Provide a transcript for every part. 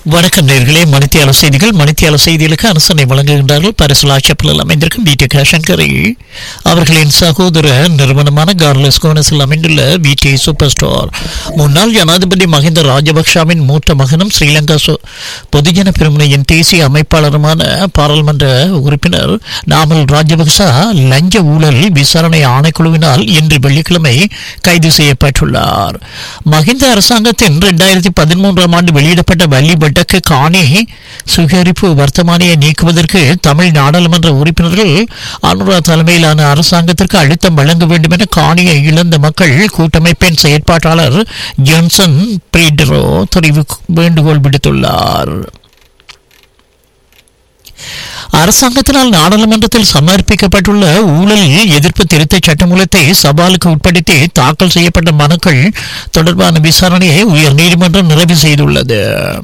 வணக்கம் நேர்களே மணித்தியால செய்திகள் மணித்தியால செய்திகளுக்கு அரசனை வழங்குகின்றார்கள் பரிசுலா செப்பலில் அமைந்திருக்கும் வீட்டு கேஷங்கரை அவர்களின் சகோதர நிறுவனமான கார்லஸ் கோனஸில் அமைந்துள்ள வீட்டை சூப்பர் ஸ்டோர் முன்னாள் ஜனாதிபதி மஹிந்த ராஜபக்ஷவின் மூத்த மகனும் ஸ்ரீலங்கா சு- பொதுஜன பெருமுனையின் தேசிய அமைப்பாளருமான பாராளுமன்ற உறுப்பினர் நாமல் ராஜபக்ச லஞ்ச ஊழல் விசாரணை ஆணைக்குழுவினால் இன்று வெள்ளிக்கிழமை கைது செய்யப்பட்டுள்ளார் மஹிந்த அரசாங்கத்தின் இரண்டாயிரத்தி பதிமூன்றாம் ஆண்டு வெளியிடப்பட்ட வள்ளி வட்டக்கு காணி சுகரிப்பு வர்த்தமானியை நீக்குவதற்கு தமிழ் நாடாளுமன்ற உறுப்பினர்கள் அனுரா தலைமையிலான அரசாங்கத்திற்கு அழுத்தம் வழங்க வேண்டும் என காணியை இழந்த மக்கள் கூட்டமைப்பின் செயற்பாட்டாளர் ஜான்சன் பிரீடரோ தெரிவி வேண்டுகோள் விடுத்துள்ளார் அரசாங்கத்தினால் நாடாளுமன்றத்தில் சமர்ப்பிக்கப்பட்டுள்ள ஊழல் எதிர்ப்பு திருத்த சட்டமூலத்தை சவாலுக்கு உட்படுத்தி தாக்கல் செய்யப்பட்ட மனுக்கள் தொடர்பான விசாரணையை உயர் நீதிமன்றம் நிறைவு செய்துள்ளது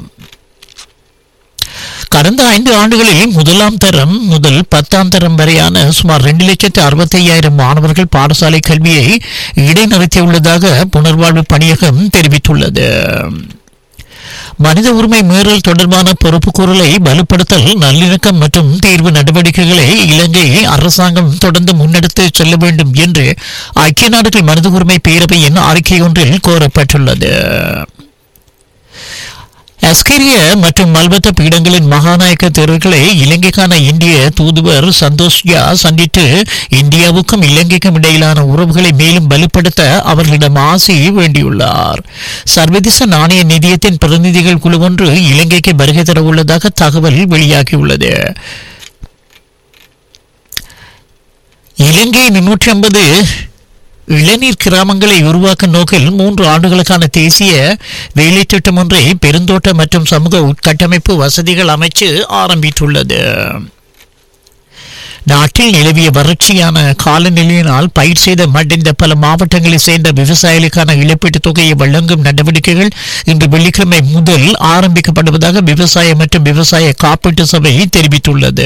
கடந்த ஐந்து ஆண்டுகளில் முதலாம் தரம் முதல் பத்தாம் தரம் வரையான சுமார் ரெண்டு லட்சத்து அறுபத்தி ஐயாயிரம் மாணவர்கள் பாடசாலை கல்வியை இடைநிறுத்தியுள்ளதாக புனர்வாழ்வு பணியகம் தெரிவித்துள்ளது மனித உரிமை மீறல் தொடர்பான பொறுப்புக்கூறலை வலுப்படுத்தல் நல்லிணக்கம் மற்றும் தீர்வு நடவடிக்கைகளை இலங்கை அரசாங்கம் தொடர்ந்து முன்னெடுத்து செல்ல வேண்டும் என்று ஐக்கிய நாடுகள் மனித உரிமை பேரவையின் அறிக்கை ஒன்றில் கோரப்பட்டுள்ளது அஸ்கேரிய மற்றும் மல்பத்த பீடங்களின் மகாநாயக்க தேர்வுகளை இலங்கைக்கான இந்திய தூதுவர் சந்தோஷ் ஜா சந்தித்து இந்தியாவுக்கும் இலங்கைக்கும் இடையிலான உறவுகளை மேலும் வலுப்படுத்த அவர்களிடம் ஆசி வேண்டியுள்ளார் சர்வதேச நாணய நிதியத்தின் பிரதிநிதிகள் குழு ஒன்று இலங்கைக்கு வருகை தர உள்ளதாக தகவல் வெளியாகியுள்ளது இலங்கை முன்னூற்றி ஐம்பது இளநீர் கிராமங்களை உருவாக்கும் நோக்கில் மூன்று ஆண்டுகளுக்கான தேசிய வேலை திட்டம் ஒன்றை பெருந்தோட்ட மற்றும் சமூக உட்கட்டமைப்பு வசதிகள் அமைச்சு ஆரம்பித்துள்ளது நாட்டில் நிலவிய வறட்சியான காலநிலையினால் பயிர் செய்த மடிந்த பல மாவட்டங்களைச் சேர்ந்த விவசாயிகளுக்கான இழப்பீட்டுத் தொகையை வழங்கும் நடவடிக்கைகள் இன்று வெள்ளிக்கிழமை முதல் ஆரம்பிக்கப்படுவதாக விவசாய மற்றும் விவசாய காப்பீட்டு சபை தெரிவித்துள்ளது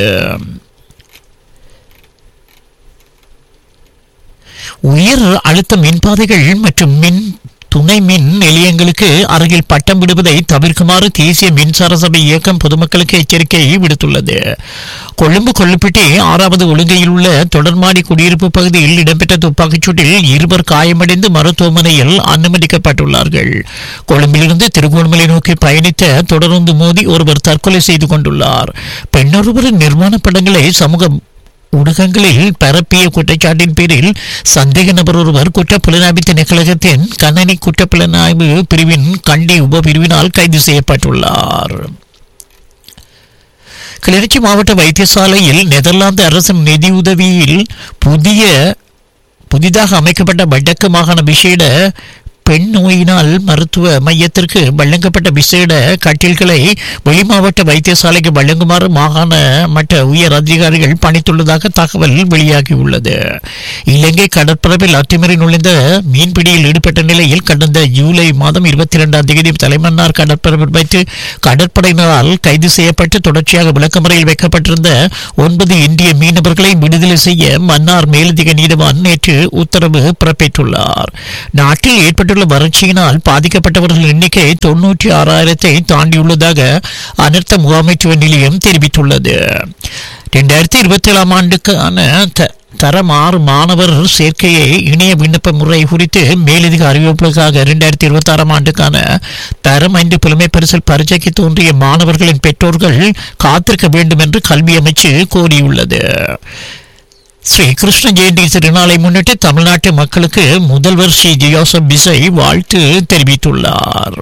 உயர் அழுத்த மின்பாதைகள் மற்றும் மின் துணை மின் நிலையங்களுக்கு அருகில் பட்டம் விடுவதை தவிர்க்குமாறு தேசிய மின்சார சபை இயக்கம் பொதுமக்களுக்கு எச்சரிக்கை விடுத்துள்ளது கொழும்பு கொள்ளுப்பட்டி ஆறாவது ஒழுங்கையில் உள்ள தொடர்மாடி குடியிருப்பு பகுதியில் இடம்பெற்ற துப்பாக்கிச் சூட்டில் இருவர் காயமடைந்து மருத்துவமனையில் அனுமதிக்கப்பட்டுள்ளார்கள் கொழும்பிலிருந்து திருகோணமலை நோக்கி பயணித்த தொடர்ந்து மோதி ஒருவர் தற்கொலை செய்து கொண்டுள்ளார் பெண்ணொருவரின் நிர்மாண படங்களை சமூக ஊடகங்களில் பரப்பிய குற்றச்சாட்டின் பேரில் சந்தேக நபர் ஒருவர் குற்றப்புலனாய்வு திணைக்களகத்தின் கணனி குற்றப்புலனாய்வு பிரிவின் கண்டி உப பிரிவினால் கைது செய்யப்பட்டுள்ளார் கிளிநொச்சி மாவட்ட வைத்தியசாலையில் நெதர்லாந்து அரசின் நிதியுதவியில் புதிய புதிதாக அமைக்கப்பட்ட வடக்கு மாகாண விசேட பெண் நோயினால் மருத்துவ மையத்திற்கு வழங்கப்பட்ட விசேட கட்டில்களை வெளிமாவட்ட வைத்தியசாலைக்கு வழங்குமாறு மாகாண மட்ட உயர் அதிகாரிகள் பணித்துள்ளதாக தகவல் வெளியாகியுள்ளது இலங்கை கடற்பரப்பில் அத்துமீறி நுழைந்த மீன்பிடியில் ஈடுபட்ட நிலையில் கடந்த ஜூலை மாதம் இருபத்தி இரண்டாம் தேதி தலைமன்னார் கடற்பரப்பில் வைத்து கடற்படையினரால் கைது செய்யப்பட்டு தொடர்ச்சியாக விளக்கமறையில் வைக்கப்பட்டிருந்த ஒன்பது இந்திய மீனவர்களை விடுதலை செய்ய மன்னார் மேலதிக நீதிவான் நேற்று உத்தரவு பிறப்பித்துள்ளார் நாட்டில் ஏற்பட்டுள்ள வறட்சியினால் பாதிக்கப்பட்டவர்கள் எண்ணிக்கை தொன்னூற்றி ஆறாயிரத்தை தாண்டியுள்ளதாக அனர்த்த முகாமைத்துவ நிலையம் தெரிவித்துள்ளது இரண்டாயிரத்தி இருபத்தி ஏழாம் ஆண்டுக்கான த- தரம் ஆறு மாணவர் சேர்க்கையை இணைய விண்ணப்ப முறை குறித்து மேலதிக அறிவிப்புகளுக்காக இரண்டாயிரத்தி இருபத்தி ஆறாம் ஆண்டுக்கான தரம் ஐந்து புலமை பரிசில் பரீட்சைக்கு தோன்றிய மாணவர்களின் பெற்றோர்கள் காத்திருக்க வேண்டும் என்று கல்வி அமைச்சு கோரியுள்ளது ஸ்ரீ கிருஷ்ண ஜெயந்தி திருநாளை முன்னிட்டு தமிழ்நாட்டு மக்களுக்கு முதல்வர் ஸ்ரீ ஜியோசப் பிசை வாழ்த்து தெரிவித்துள்ளார்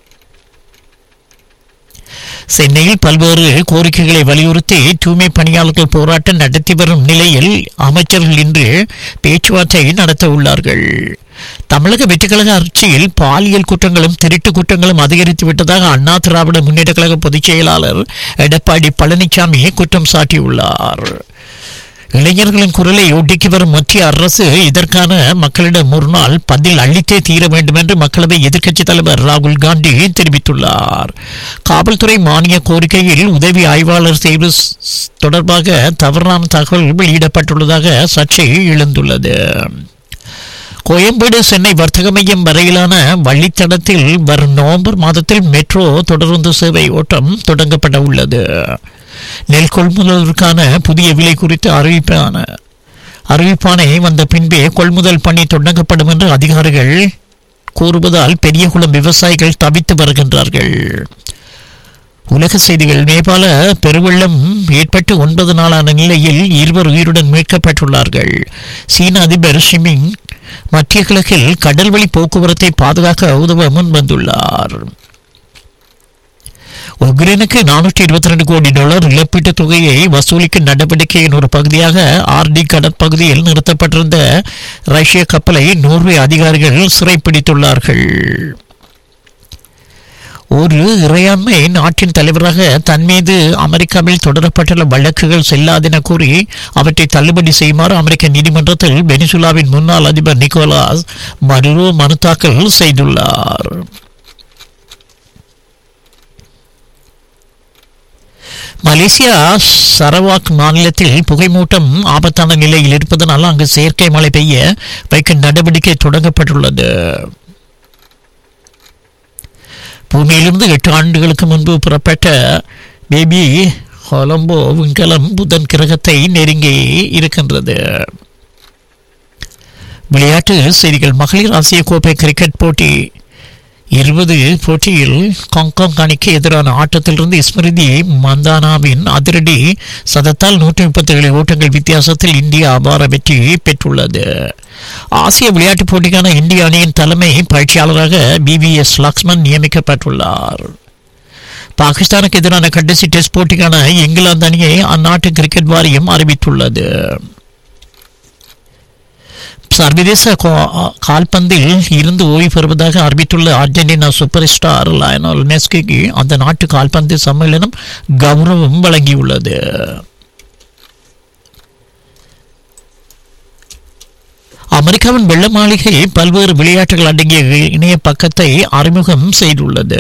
சென்னையில் பல்வேறு கோரிக்கைகளை வலியுறுத்தி தூய்மை பணியாளர்கள் போராட்டம் நடத்தி வரும் நிலையில் அமைச்சர்கள் இன்று பேச்சுவார்த்தை நடத்த உள்ளார்கள் தமிழக வெற்றிக்கழக ஆட்சியில் பாலியல் குற்றங்களும் திருட்டு குற்றங்களும் அதிகரித்து விட்டதாக அண்ணா திராவிட முன்னேற்ற கழக பொதுச் செயலாளர் எடப்பாடி பழனிசாமி குற்றம் சாட்டியுள்ளார் இளைஞர்களின் குரலை ஒடுக்கி வரும் மத்திய அரசு இதற்கான மக்களிடம் ஒரு நாள் பதில் அளித்தே தீர வேண்டும் என்று மக்களவை எதிர்க்கட்சித் தலைவர் ராகுல் காந்தி தெரிவித்துள்ளார் காவல்துறை மானிய கோரிக்கையில் உதவி ஆய்வாளர் தேர்வு ஸ்- தொடர்பாக தவறான தகவல் வெளியிடப்பட்டுள்ளதாக சர்ச்சை எழுந்துள்ளது கோயம்பேடு சென்னை வர்த்தக மையம் வரையிலான வழித்தடத்தில் வரும் நவம்பர் மாதத்தில் மெட்ரோ தொடருந்து சேவை ஓட்டம் தொடங்கப்பட உள்ளது நெல் கொள்முதலுக்கான புதிய விலை குறித்து அறிவிப்பான அறிவிப்பானை வந்த பின்பே கொள்முதல் பணி தொடங்கப்படும் என்று அதிகாரிகள் கூறுவதால் பெரியகுளம் விவசாயிகள் தவித்து வருகின்றார்கள் உலக செய்திகள் நேபாள பெருவெள்ளம் ஏற்பட்டு ஒன்பது நாளான நிலையில் இருவர் உயிருடன் மீட்கப்பட்டுள்ளார்கள் சீன அதிபர் ஷிமிங் மத்திய கிழக்கில் கடல்வழி போக்குவரத்தை பாதுகாக்க உதவ முன்வந்துள்ளார் உக்ரைனுக்கு நானூற்றி இருபத்தி ரெண்டு கோடி டாலர் இழப்பீட்டுத் தொகையை வசூலிக்கும் நடவடிக்கையின் ஒரு பகுதியாக ஆர்டி கடற்பகுதியில் நிறுத்தப்பட்டிருந்த ரஷ்ய கப்பலை நோர்வே அதிகாரிகள் சிறைப்பிடித்துள்ளார்கள் ஒரு இறையாண்மை நாட்டின் தலைவராக தன் மீது அமெரிக்காவில் தொடரப்பட்டுள்ள வழக்குகள் செல்லாதென கூறி அவற்றை தள்ளுபடி செய்யுமாறு அமெரிக்க நீதிமன்றத்தில் வெனிசுலாவின் முன்னாள் அதிபர் நிக்கோலாஸ் மருரோ மனு தாக்கல் செய்துள்ளார் மலேசியா சரவாக் மாநிலத்தில் புகைமூட்டம் ஆபத்தான நிலையில் இருப்பதனால் அங்கு செயற்கை மழை பெய்ய வைக்கும் நடவடிக்கை தொடங்கப்பட்டுள்ளது பூமியிலிருந்து எட்டு ஆண்டுகளுக்கு முன்பு புறப்பட்ட பேபி கொலம்போ விண்கலம் புதன் கிரகத்தை நெருங்கி இருக்கின்றது விளையாட்டு செய்திகள் மகளிர் ஆசிய கோப்பை கிரிக்கெட் போட்டி இருபது போட்டியில் ஹாங்காங் அணிக்கு எதிரான ஆட்டத்திலிருந்து ஸ்மிருதி மந்தானாவின் அதிரடி சதத்தால் நூற்றி முப்பத்தி ஏழு ஓட்டங்கள் வித்தியாசத்தில் இந்தியா அபார வெற்றி பெற்றுள்ளது ஆசிய விளையாட்டுப் போட்டிக்கான இந்திய அணியின் தலைமை பயிற்சியாளராக பிவிஎஸ் லக்ஷ்மன் நியமிக்கப்பட்டுள்ளார் பாகிஸ்தானுக்கு எதிரான கடைசி டெஸ்ட் போட்டிக்கான இங்கிலாந்து அணியை அந்நாட்டு கிரிக்கெட் வாரியம் அறிவித்துள்ளது சர்வதேச கோ- கால்பந்தில் இருந்து ஓய்வு பெறுவதாக அறிவித்துள்ள அர்ஜென்டினா சூப்பர் ஸ்டார் லயனல் மெஸ்கிக்கு அந்த நாட்டு கால்பந்து சம்மேளனம் கௌரவம் வழங்கியுள்ளது அமெரிக்காவின் வெள்ள மாளிகை பல்வேறு விளையாட்டுகள் அடங்கிய இணைய பக்கத்தை அறிமுகம் செய்துள்ளது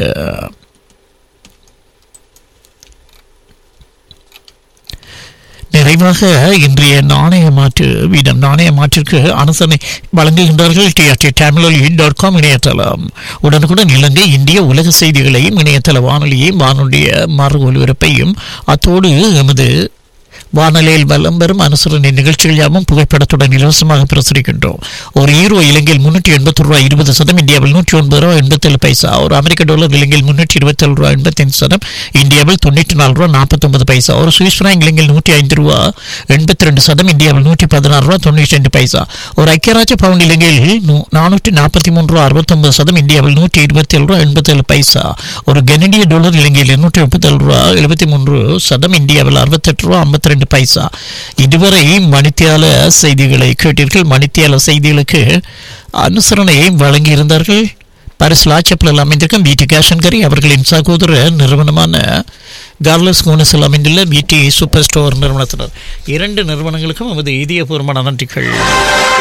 நிறைவாக இன்றைய நாணய மாற்று வீதம் நாணய மாற்றிற்கு அனுசரணை வழங்குகின்றார்கள் டிஆர்டி தமிழொலி டாட் காம் இணையதளம் உடனுக்குடன் இலங்கை இந்திய உலக செய்திகளையும் இணையதள வானொலியையும் வானொலிய மறு ஒலிபரப்பையும் அத்தோடு எமது வானொலியில் வலம் பெறும் அனுசரணை நிகழ்ச்சிகள் யாவும் புகைப்படத்துடன் இலவசமாக பிரசுரிக்கின்றோம் ஒரு ஈரோ இலங்கையில் முன்னூற்றி எண்பத்தி ரூபாய் இருபது சதம் இந்தியாவில் நூற்றி ஒன்பது ரூபாய் எண்பத்தேழு பைசா ஒரு அமெரிக்க டாலர் இலங்கையில் முன்னூற்றி இருபத்தேழு ரூபாய் எண்பத்தஞ்சு சதம் இந்தியாவில் தொண்ணூற்றி நாலு ரூபாய் நாற்பத்தொன்பது பைசா ஒரு சுவிஸ் பிராங்க் இலங்கையில் நூற்றி ஐந்து ரூபா எண்பத்தி ரெண்டு சதம் இந்தியாவில் நூற்றி பதினாறு ரூபா தொண்ணூற்றி ரெண்டு பைசா ஒரு ஐக்கியராஜ்ய பவுண்ட் இலங்கையில் நூ- நானூற்றி நாற்பத்தி மூன்று ரூபா அறுபத்தொன்பது சதம் இந்தியாவில் நூற்றி இருபத்தி ஏழு ரூபா எண்பத்தேழு பைசா ஒரு கனடிய டாலர் இலங்கையில் இருநூற்றி முப்பத்தேழு ரூபா எழுபத்தி மூன்று சதம் இந்தியாவில் அறுபத்தெட்டு ரூபா ஐம்பத்தி ரெண்டு பைசா இதுவரை மணித்தியால செய்திகளை கேட்டீர்கள் மணித்தியால செய்திகளுக்கு அனுசரணையை வழங்கியிருந்தார்கள் பாரிஸ் லாச்சப்பில் அமைந்திருக்கும் வீட்டு கேஷன்கரி அவர்களின் சகோதர நிறுவனமான கார்லஸ் கோனஸில் அமைந்துள்ள வீட்டி சூப்பர் ஸ்டோர் நிறுவனத்தினர் இரண்டு நிறுவனங்களுக்கும் நமது இதயபூர்வமான நன்றிகள்